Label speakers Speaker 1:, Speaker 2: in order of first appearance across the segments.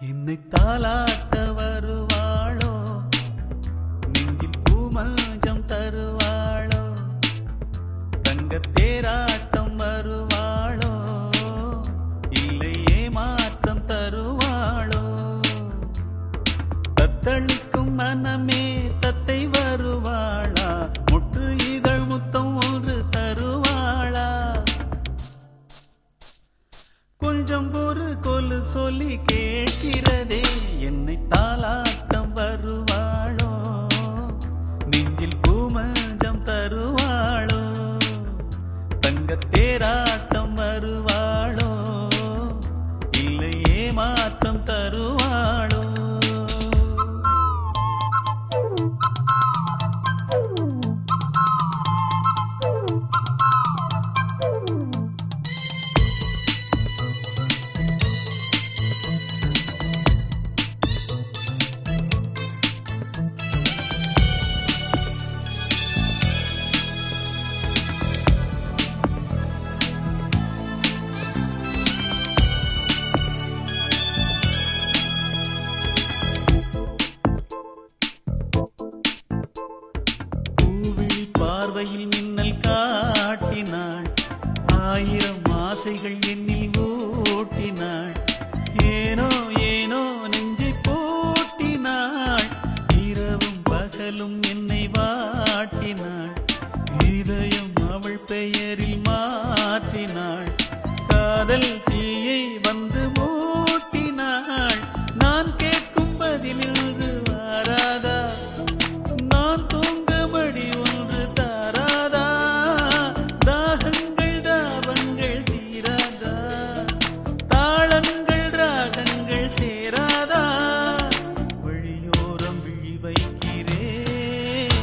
Speaker 1: என்னை தாளாட்ட வருவாளோ நெஞ்சில் பூமஞ்சம் தருவாளோ தங்க தேராட்டம் வருவாளோ இல்லையே மாற்றம் தருவாளோ தத்தளிக்கும் மனமே தத்தை வருவாளா முட்டு இதழ் முத்தம் ஒன்று தருவாளா கொஞ்சம் ஒரு கொலு சொல்லி கேட்கிறதே என்னை தாளாட்டம் வருவாளோ நெஞ்சில் பூமஞ்சம் தருவாளோ தங்க தேராட்டம் வருவாளோ இல்லையே மாற்றம் தருவாளோ பூவிழி பார்வையில் மின்னல் காட்டினாள் ஆயிரம் ஆசைகள் என்னில் ஓட்டினாள் ஏனோ ஏனோ நெஞ்சை போட்டினாள் இரவும் பகலும் என்னை வாட்டினாள் இதயம் அவள் பெயரில் மாற்றினாள் காதல் தீயை வந்து மூட்டினாள் நான் கேட்கும் பதிலில் ஒன்று வாராதா நான் தூங்கும்படி ஒன்று தாராதா தாகங்கள் தாபங்கள் தீராதா தாளங்கள் ராகங்கள் சேராதா வழியோரம் விழி வைக்கிறேன்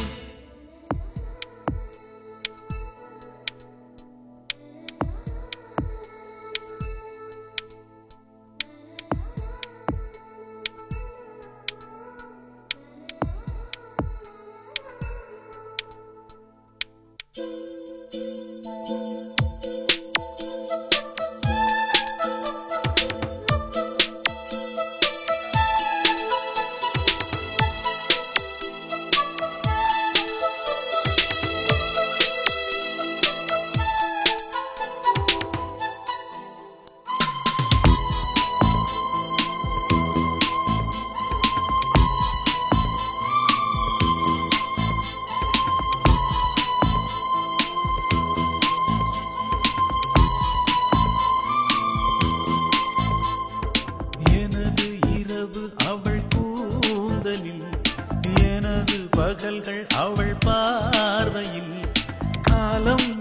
Speaker 1: எனது இரவு அவள் கூந்தலில் எனது பகல்கள் அவள் பார்வையில் காலம்